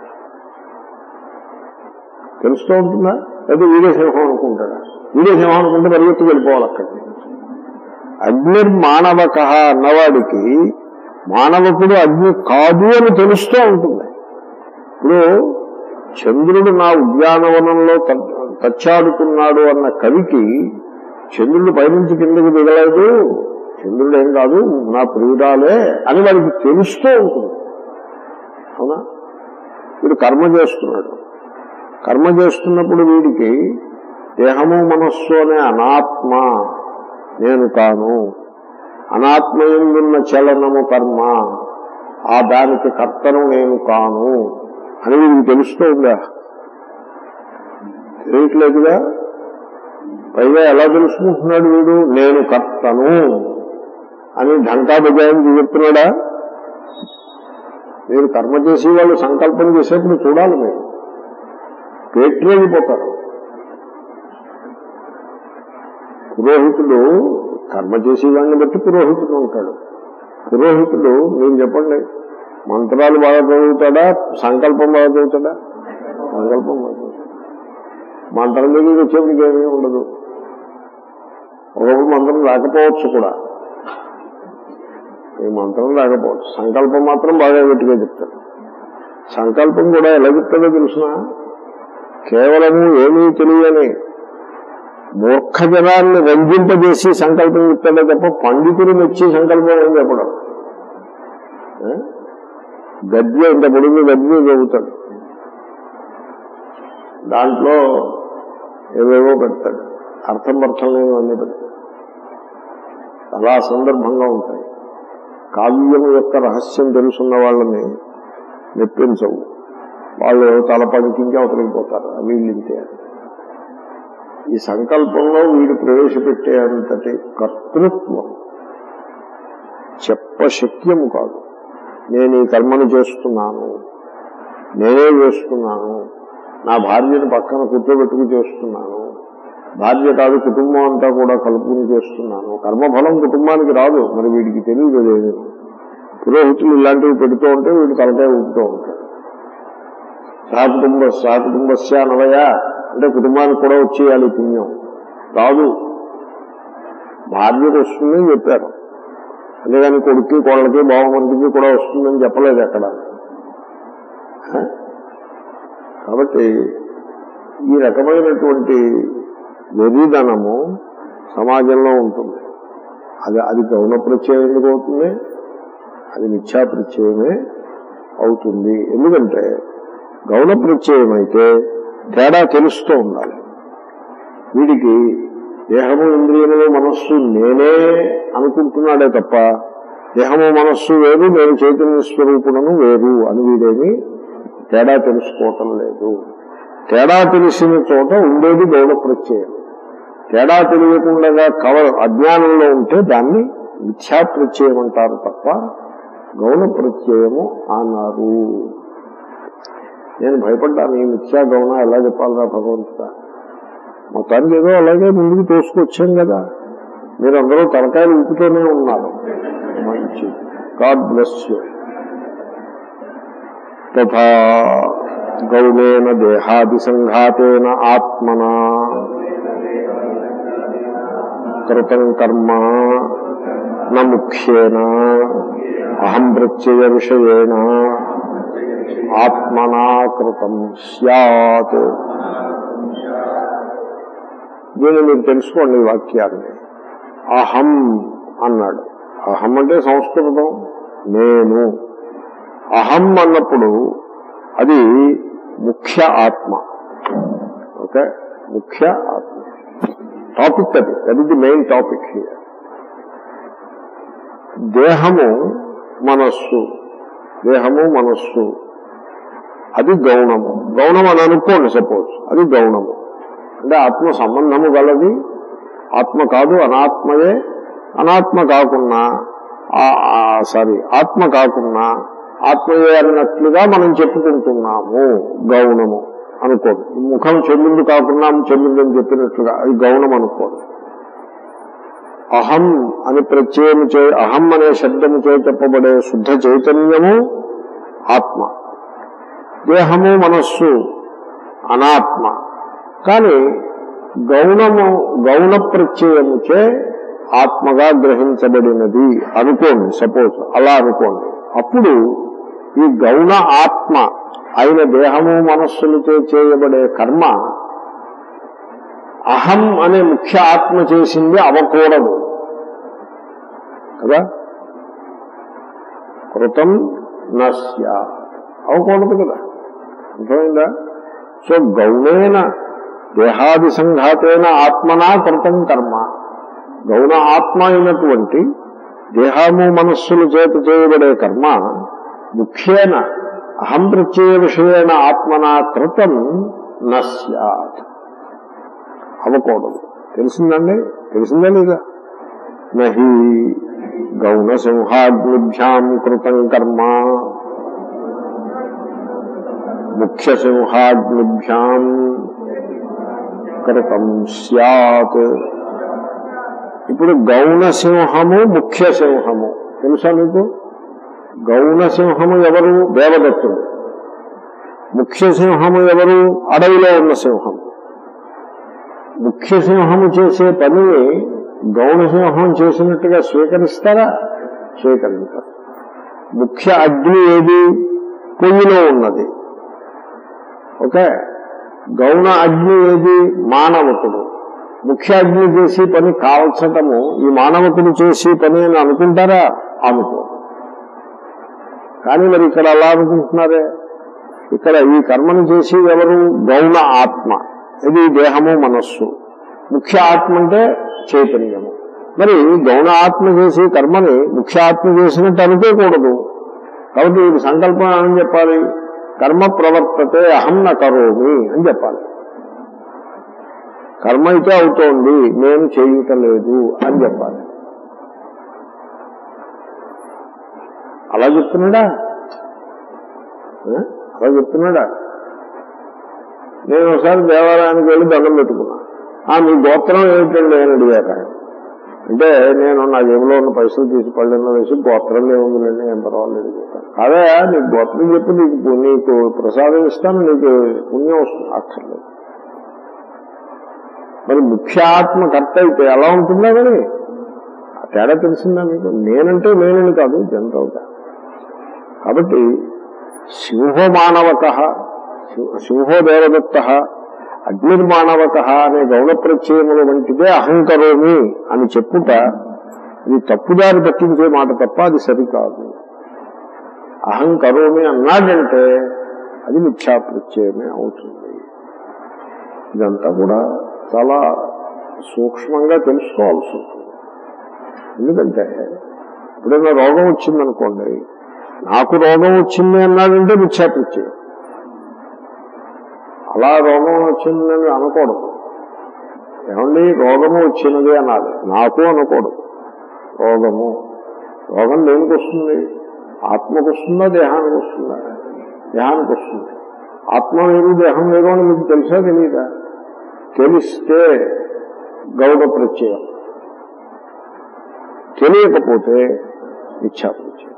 తెలుస్తూ ఉంటుందా లేదా వీడే సింహం అనుకుంటాడా వీడే సింహం అనుకుంటే పరిగెత్తి వెళ్ళిపోవాలి అక్కడికి అగ్నిర్మానవక అన్నవాడికి మానవకుడు అగ్ని కాదు అని తెలుస్తూ ఉంటుంది ఇప్పుడు చంద్రుడు నా ఉద్యానవనంలో త- తచ్చాడుతున్నాడు అన్న కవికి చంద్రుడు పైనుంచి కిందకి దిగలేదు చంద్రుడు ఏం కాదు నా ప్రియురాలే అని వాడికి తెలుస్తూ ఉంటుంది అవునా వీడు కర్మ చేస్తున్నాడు కర్మ చేస్తున్నప్పుడు వీడికి దేహము మనస్సు అనే అనాత్మ నేను కాను అనాత్మయందున్న చలనము కర్మ ఆ దానికి కర్తను నేను కాను అని వీడికి తెలుస్తూ ఉందా తెలియట్లేదుగా పైగా ఎలా తెలుసుకుంటున్నాడు వీడు నేను కర్తను అని ఢంకా బజాయించి చెప్తున్నాడా మీరు కర్మ చేసి వాళ్ళు సంకల్పం చేసేప్పుడు చూడాలి మీరు పేట్రేగిపోతారు పురోహితుడు కర్మ చేసేవాడిని బట్టి పురోహితుడు ఉంటాడు పురోహితుడు మీరు చెప్పండి మంత్రాలు బాగా చదువుతాడా సంకల్పం బాగా చదువుతాడా సంకల్పం బాగా చదువుతాడు మంత్రం దగ్గరికి వచ్చేప్పటికి ఏమీ ఉండదు ఒకప్పుడు మంత్రం రాకపోవచ్చు కూడా ఈ మంత్రం రాకపోవచ్చు సంకల్పం మాత్రం బాగా గట్టిగా చెప్తాడు సంకల్పం కూడా ఎలా చెప్తాడో తెలుసిన కేవలము ఏమీ తెలియని మూర్ఖ జనాన్ని రంజింపజేసి సంకల్పం చెప్తాడే తప్ప పండితులు మెచ్చి సంకల్పం ఏం చెప్పడం ఏ? గద్య ఇంత పొడుగు గద్య చెబుతాడు దాంట్లో ఏవేవో పెడతాడు అర్థం అర్థం లేని అన్ని పెడతాడు అలా సందర్భంగా ఉంటాయి కావ్యము యొక్క రహస్యం తెలుసున్న వాళ్ళని మెప్పించవు వాళ్ళు తల పడికించి అవతలికి పోతారు వీళ్ళు ఇంతే ఈ సంకల్పంలో వీడు ప్రవేశపెట్టే అంతటి కర్తృత్వం చెప్పశక్యము కాదు నేను ఈ కర్మను చేస్తున్నాను నేనే చేస్తున్నాను నా భార్యను పక్కన కూర్చోబెట్టుకు చేస్తున్నాను భార్య కాదు కుటుంబం అంతా కూడా కలుపుకుని చేస్తున్నాను కర్మఫలం కుటుంబానికి రాదు మరి వీడికి తెలియదు లేదు పురోహితులు ఇలాంటివి పెడుతూ ఉంటే వీడు తలకాయ ఊపుతూ ఉంటాడు సహకుటుంబ సహకుటుంబస్య అనవయ అంటే కుటుంబానికి కూడా వచ్చేయాలి పుణ్యం రాదు భార్యకు వస్తుందని చెప్పారు అంతేగాని కొడుక్కి కోళ్ళకి బావమరిదికి కూడా వస్తుందని చెప్పలేదు అక్కడ హ? కాబట్టి ఈ రకమైనటువంటి వెర్రిదనము సమాజంలో ఉంటుంది అది అది గౌణ ప్రత్యయం ఎందుకు అవుతుంది అది మిథ్యా ప్రత్యయమే అవుతుంది ఎందుకంటే గౌణ ప్రత్యయం అయితే తేడా తెలుస్తూ ఉండాలి వీడికి దేహము ఇంద్రియములు మనస్సు నేనే అనుకుంటున్నాడే తప్ప దేహము మనస్సు వేరు నేను చైతన్య స్వరూపుడను వేరు అని వీడేమి తేడా తెలుసుకోవటం లేదు తేడా తెలిసిన చోట ఉండేది గౌడ ప్రత్యయం తేడా తెలియకుండా కవ అజ్ఞానంలో ఉంటే దాన్ని మిథ్యా ప్రత్యయం అంటారు తప్ప గౌణ ప్రత్యయము అన్నారు నేను భయపడ్డాను ఈ మిథ్యా గౌణ ఎలా చెప్పాలరా భగవంతుడా మొత్తానికి ఏదో అలాగే ముందుకు తోసుకొచ్చాం కదా మీరందరూ తలకాయలు ఊపుతూనే ఉన్నారు మంచి గాడ్ బ్లెస్ యూ తథా గౌణేన దేహాది సంఘాతేన ఆత్మనా కృతం కర్మ న ముఖ్యేన అహం ప్రత్యయ విషయేణ ఆత్మనా కృతం సత్ దీన్ని మీరు తెలుసుకోండి ఈ వాక్యాన్ని అహం అన్నాడు అహం అంటే సంస్కృతం నేను అహం అన్నప్పుడు అది ముఖ్య ఆత్మ ఓకే ముఖ్య ఆత్మ టాపిక్ అది that is the main topic here దేహము మనస్సు దేహము మనస్సు అది గౌణము గౌణం అని అనుకోండి సపోజ్ అది గౌణము అంటే ఆత్మ సంబంధము గలది ఆత్మ కాదు అనాత్మయే అనాత్మ కాకున్నా సారీ ఆత్మ కాకున్నా ఆత్మయే అన్నట్లుగా మనం చెప్పుకుంటున్నాము గౌణము అనుకోండి ముఖం చెల్లింది కాకుండా చెల్లింది అని చెప్పినట్లుగా అది గౌణం అనుకోండి అహం అని ప్రత్యయము చే అహం అనే శబ్దము చే చెప్పబడే శుద్ధ చైతన్యము ఆత్మ దేహము మనస్సు అనాత్మ కానీ గౌణము గౌణ ప్రత్యయముచే ఆత్మగా గ్రహించబడినది అనుకోండి సపోజ్ అలా అనుకోండి అప్పుడు ఈ గౌణ ఆత్మ అయిన దేహము మనస్సులతో చేయబడే కర్మ అహం అనే ముఖ్య ఆత్మ చేసింది అవకూడదు కదా కృతం నస్య అవకూడదు కదా అర్థమైందా సో గౌణేన దేహాది సంఘాతేన ఆత్మనా కృతం కర్మ గౌణ ఆత్మ అయినటువంటి దేహము మనస్సుల చేత చేయబడే కర్మ ముఖ్యేన అహం ప్రత్యయ విషయేణ ఆత్మనా కృతం నస్యాత్ అవ్వకూడదు తెలిసిందండి తెలిసిందా లేదా నహి గౌణ సింహాగ్నిభ్యాం కృతం కర్మ ముఖ్య సింహాగ్నిభ్యాం కృతం సత్ ఇప్పుడు గౌణ సింహము ముఖ్య సింహము తెలుసా మీకు గౌణ సింహము ఎవరు దేవదత్తుడు ముఖ్య సింహము ఎవరు అడవిలో ఉన్న సింహము ముఖ్య సింహము చేసే పనిని గౌణ సింహం చేసినట్టుగా స్వీకరిస్తారా స్వీకరించారు ముఖ్య అగ్ని ఏది పొయ్యిలో ఉన్నది ఓకే గౌణ అగ్ని ఏది మానవకుడు ముఖ్య అగ్ని చేసి పని కాల్చటము ఈ మానవకుడు చేసి పని అని అనుకుంటారా అనుకో కానీ మరి ఇక్కడ అలా అనుకుంటున్నారే ఇక్కడ ఈ కర్మను చేసి ఎవరు గౌణ ఆత్మ ఇది దేహము మనస్సు ముఖ్య ఆత్మ అంటే చైతన్యము మరి గౌణ ఆత్మ చేసి కర్మని ముఖ్య ఆత్మ చేసినట్టు అనుకోకూడదు కాబట్టి ఇది సంకల్పం అని చెప్పాలి కర్మ ప్రవర్తతే అహం న కరోమి అని చెప్పాలి కర్మ అయితే అవుతోంది నేను చేయటలేదు అని చెప్పాలి అలా చెప్తున్నాడా ఆ? అలా చెప్తున్నాడా నేను ఒకసారి దేవాలయానికి వెళ్ళి దండం పెట్టుకున్నా ఆ మీ గోత్రం ఏమిటండి అని అడిగారు ఆయన. అంటే నేను నా జేబులో ఉన్న పైసలు తీసి పళ్ళెంలో వేసి గోత్రం ఏముందిలేండి ఏం పర్వాలేదు చెప్పాను అదే నీకు గోత్రం చెప్పి నీకు పు- నీకు ప్రసాదం ఇస్తాను నీకు పుణ్యం వస్తుంది అక్కర్లేదు మరి ముఖ్య ఆత్మ కర్త అయితే ఎలా ఉంటుందా మరి ఆ తేడా తెలిసిందా మీకు నేనంటే నేనని కాదు జనరల్గా కాబట్టి సింహో మానవక సింహో దేవదత్త అగ్నిర్మాణవక అనే గౌణ ప్రత్యయముల వంటిదే అహంకరోమి అని చెప్పుట ఇది తప్పుదారి పట్టించే మాట తప్ప అది సరికాదు అహంకరోమి అన్నాడంటే అది మిథ్యా ప్రత్యయమే అవుతుంది ఇదంతా కూడా చాలా సూక్ష్మంగా తెలుసుకోవాల్సి ఉంటుంది ఎందుకంటే ఎప్పుడైనా రోగం వచ్చిందనుకోండి నాకు రోగం వచ్చింది అన్నాడంటే మిథ్యా ప్రత్యయం అలా రోగం వచ్చిందని అనకూడదు ఏమండి రోగము వచ్చినది అనాలి నాకు అనకూడదు రోగము రోగం దేనికి వస్తుంది ఆత్మకు వస్తుందా దేహానికి వస్తుందా దేహానికి వస్తుంది ఆత్మ వేరు దేహం వేరు అని మీకు తెలుసా తెలియదా తెలిస్తే గౌడ ప్రత్యయం తెలియకపోతే ఇచ్చా ప్రత్యయం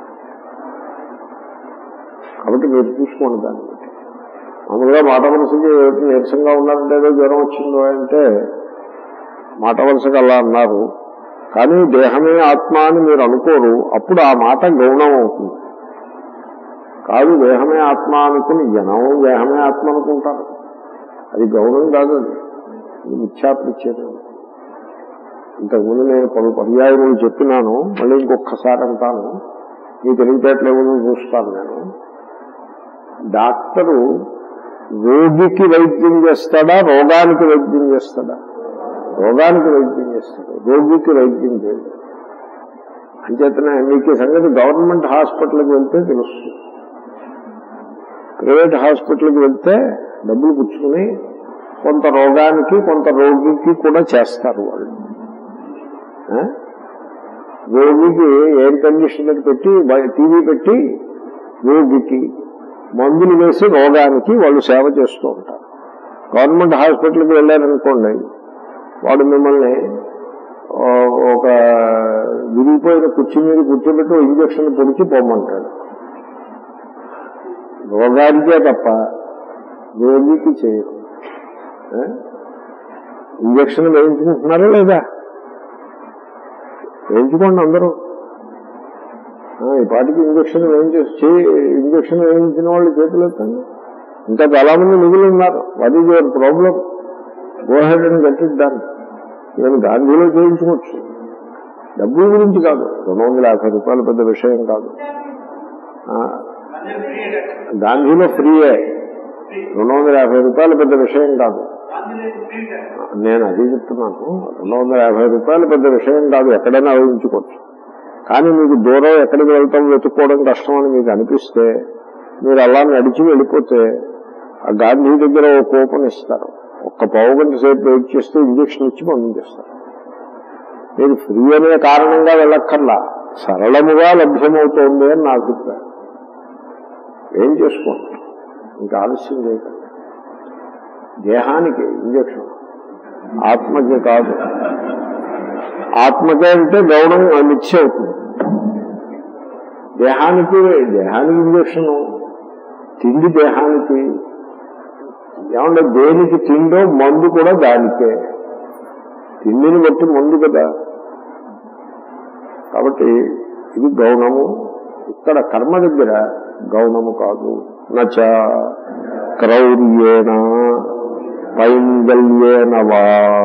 కాబట్టి మీరు చూసుకోండి దాన్ని బట్టి మామూలుగా మాట వలసకి ఏమిటి నీరసంగా ఉన్నారంటే ఏదో జ్వరం వచ్చిందో అంటే మాట వలసకి అలా అన్నారు కానీ దేహమే ఆత్మ అని మీరు అనుకోరు అప్పుడు ఆ మాట గౌణం అవుతుంది కాదు దేహమే ఆత్మ అనుకుని జనం దేహమే ఆత్మ అనుకుంటారు అది గౌరవం కాదు అది ఇది మిథ్యాప్రత్యేకం ఇంతకుముందు నేను పలు పర్యాయములు చెప్పినాను మళ్ళీ ఇంకొకసారి అంటాను మీ తెలివితేటలు ఏమో చూస్తాను నేను డాక్టరు రోగికి వైద్యం చేస్తాడా రోగానికి వైద్యం చేస్తాడా రోగానికి వైద్యం చేస్తాడు రోగికి వైద్యం చేయడు అంచేతనే మీకు ఈ సంగతి గవర్నమెంట్ హాస్పిటల్కి వెళ్తే తెలుస్తుంది ప్రైవేట్ హాస్పిటల్కి వెళ్తే డబ్బులు పుచ్చుకుని కొంత రోగానికి కొంత రోగికి కూడా చేస్తారు వాళ్ళు ఆ? రోగికి ఎయిర్ కండిషనర్ పెట్టి బయ- టీవీ పెట్టి రోగికి మందులు వేసి రోగానికి వాళ్ళు సేవ చేస్తూ ఉంటారు గవర్నమెంట్ హాస్పిటల్కి వెళ్ళారనుకోండి వాడు మిమ్మల్ని ఆ, ఒక విరిగిపోయిన కుర్చీ మీద కూర్చోబెట్టి ఓ ఇంజక్షన్ పొడిచి పోమంటాడు రోగానికే తప్ప రోగికి చేయరు ఆ? ఇంజక్షన్ వేయించుకుంటున్నారా లేదా వేయించుకోండి అందరూ ఆ, ఈ పాటికి ఇంజక్షన్ వేయించే ఇంజక్షన్ వేయించిన వాళ్ళు చేతులు ఎత్తండి ఇంకా చాలా మంది మిగిలి ఉన్నారు what is your problem go ahead అని కట్టిద్దాన్ని నేను గాంధీలో చేయించుకోవచ్చు డబ్బుల గురించి కాదు రెండు వందల యాభై రూపాయలు పెద్ద విషయం కాదు ఆ, గాంధీలో ఫ్రీయే రెండు వందల యాభై రూపాయలు పెద్ద విషయం కాదు నేను అది చెప్తున్నాను రెండు వందల యాభై రూపాయలు పెద్ద విషయం కాదు ఎక్కడైనా ఊహించుకోవచ్చు కానీ మీకు దూరం ఎక్కడికి వెళ్తాం వెతుక్కోవడం కష్టం అని మీకు అనిపిస్తే మీరు అలా నడిచి వెళ్ళిపోతే ఆ గాంధీ దగ్గర ఒక కూపన్ ఇస్తారు ఒక్క పావు గంట సేపు వెయిట్ చేస్తే ఇంజక్షన్ ఇచ్చి పంపించేస్తారు మీరు ఫ్రీ అనే కారణంగా వెళ్ళక్కర్లా సరళముగా లభ్యమవుతోంది అని నా అభిప్రాయం ఏం చేసుకోండి ఇంకా ఆలస్యం చేయకండి దేహానికి ఇంజక్షన్ ఆత్మకి కాదు ఆత్మకే అంటే గౌణం మిథ్య అవుతుంది దేహానికి దేహానికి ఇంజక్షన్ తిండి దేహానికి ఏమంటే దేనికి తిండో మందు కూడా దానికే తిండిని బట్టి మందు కదా కాబట్టి ఇది గౌణము ఇక్కడ కర్మ దగ్గర గౌణము కాదు నచ క్రౌర్యేణ పైంగల్యేన వా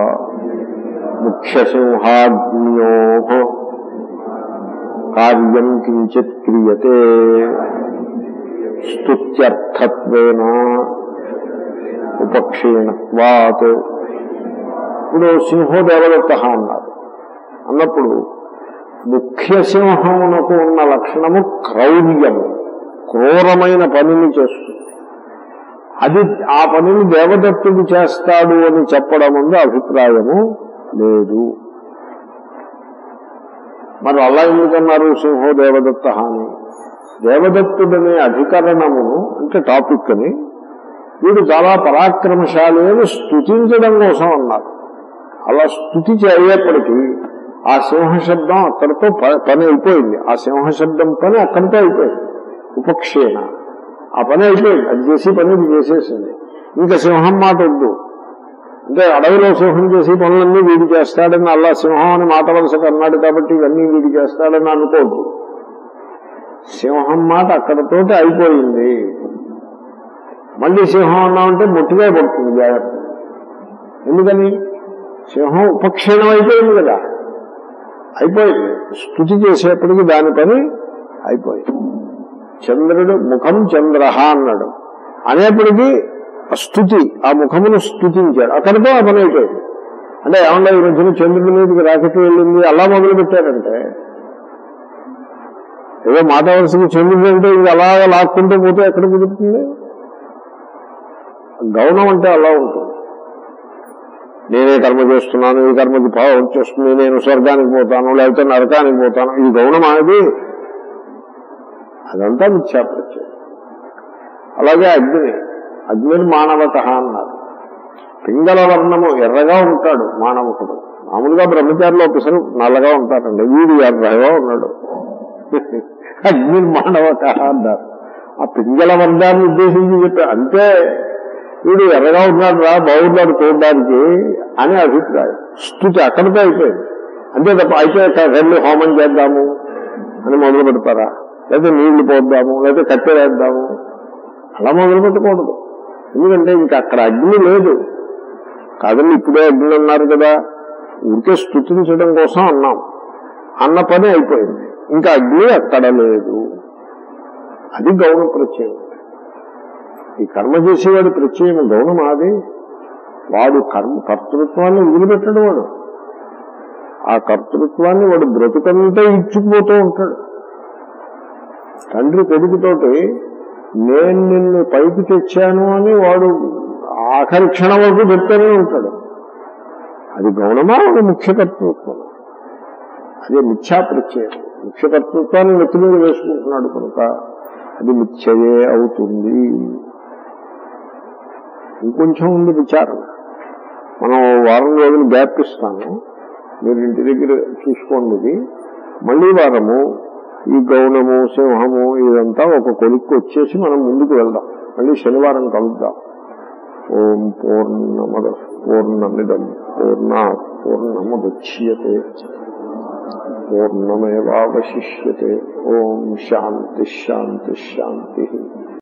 ముఖ్యసింహాగ్న్యో కార్యం కించిత్ క్రియతే స్తుత్యర్థత్వేన ఉపక్షీణత్వాత్ ఇప్పుడు సింహోదేవదత్త అన్నారు అన్నప్పుడు ముఖ్య సింహమునకు ఉన్న లక్షణము క్రౌర్యము క్రూరమైన పనిని చేస్తుంది అది ఆ పనిని దేవదత్తుడు చేస్తాడు అని చెప్పడం ముందు అభిప్రాయము లేదు మరి అలా ఎందుకన్నారు సింహో దేవదత్త అని దేవదత్తుడనే అధికరణమును అంటే టాపిక్ అని వీడు చాలా పరాక్రమశాలి అని స్థుతించడం కోసం అన్నారు అలా స్థుతి అయ్యేప్పటికీ ఆ సింహ శబ్దం అక్కడితో ప- పని అయిపోయింది ఆ సింహ శబ్దం పని అక్కడితో అయిపోయింది ఉపక్షేణ ఆ పని అయిపోయింది అది చేసి పని ఇది చేసేసింది ఇంకా సింహం మాట వద్దు అంటే అడవిలో సింహం చేసి పనులన్నీ వీడు చేస్తాడని అల్లా సింహం అని మాట వలసకు అన్నాడు కాబట్టి ఇవన్నీ వీడు చేస్తాడని అనుకోవద్దు సింహం మాట అక్కడతోటి అయిపోయింది మళ్ళీ సింహం అన్నామంటే మొట్టిగా పడుతుంది జాగ్రత్త ఎందుకని సింహం ఉపక్షీణం అయిపోయింది కదా అయిపోయింది స్థుతి చేసేప్పటికి దాని పని అయిపోయింది చంద్రుడు ముఖం చంద్ర అన్నాడు అనేప్పటికీ ఆ స్థుతి ఆ ముఖమును స్థుతించాడు అక్కడితో ఆ పని అయిపోయింది అంటే ఏమన్నా ఈ మధ్యన చంద్రుడి మీదకి రాకెట్ వెళ్ళింది అలా మొదలు పెట్టారంటే ఏదో మాట వరుసకి చంద్రుడు అంటే ఇది అలాగా లాక్కుంటూ పోతే ఎక్కడ కుదురుతుంది గౌనం అంటే అలా ఉంటుంది నేనే కర్మ చేస్తున్నాను ఈ కర్మకి భావం వచ్చేస్తుంది నేను స్వర్గానికి పోతాను లేకపోతే నరకానికి పోతాను ఇది గౌనం అనేది అదంతా మిథ్యాప్రత్యయం అలాగే అగ్ని అగ్నిని మానవత అన్నారు పింగళ వర్ణము ఎర్రగా ఉంటాడు మానవకుడు మామూలుగా బ్రహ్మచారిలో పిసరు నల్లగా ఉంటారండి వీడు ఎర్రగా ఉన్నాడు అగ్ని మానవత అన్నారు ఆ పింగళ వర్గాన్ని ఉద్దేశించి చెప్పారు అంతే వీడు ఎర్రగా ఉన్నాడు రా బాగున్నాడు చూడడానికి అనే అభిప్రాయం స్థుతి అక్కడితో అయిపోయింది అంతే తప్ప అయితే రెండు హోమం చేద్దాము అని మొదలు పెడతారా లేకపోతే నీళ్లు పోద్దాము లేకపోతే కట్టెలేద్దాము అలా మొదలు పెట్టకూడదు ఎందుకంటే ఇంకా అక్కడ అగ్ని లేదు కాదండి ఇప్పుడే అగ్ని అన్నారు కదా ఊరికే స్థుతించడం కోసం అన్నాం అన్న పని అయిపోయింది ఇంకా అగ్ని అక్కడ లేదు అది గౌణ ప్రత్యయం ఈ కర్మ చేసేవాడి ప్రత్యయం గౌణం అది వాడు కర్మ కర్తృత్వాన్ని వదిలిపెట్టడు వాడు ఆ కర్తృత్వాన్ని వాడు బ్రతుకంతా ఇచ్చుకుపోతూ ఉంటాడు తండ్రి కొడుకుతోటి నేను నిన్ను పైకి తెచ్చాను అని వాడు ఆఖరి క్షణం వరకు చెప్తూనే ఉంటాడు అది గౌణమా అది ముఖ్యకర్తృత్వం అదే మిథ్యాప్రత్యయం ముఖ్యకర్తృత్వాన్ని నెత్తి మీద వేసుకుంటున్నాడు కనుక అది మిథ్యయే అవుతుంది ఇంకొంచెం ఉంది విచారం మనం వారం రోజులు గ్యాప్ ఇస్తాను మీరు ఇంటి దగ్గర చూసుకోండి ఇది మళ్ళీ వారము ఈ గౌనము సింహము ఇదంతా ఒక కొలిక్కి వచ్చేసి మనం ముందుకు వెళ్దాం మళ్ళీ శనివారం కలుద్దాం ఓం పూర్ణమద పూర్ణమిదం పూర్ణ పూర్ణముద్యతే పూర్ణమేవాశిష్యతే ఓం శాంతి శాంతి శాంతి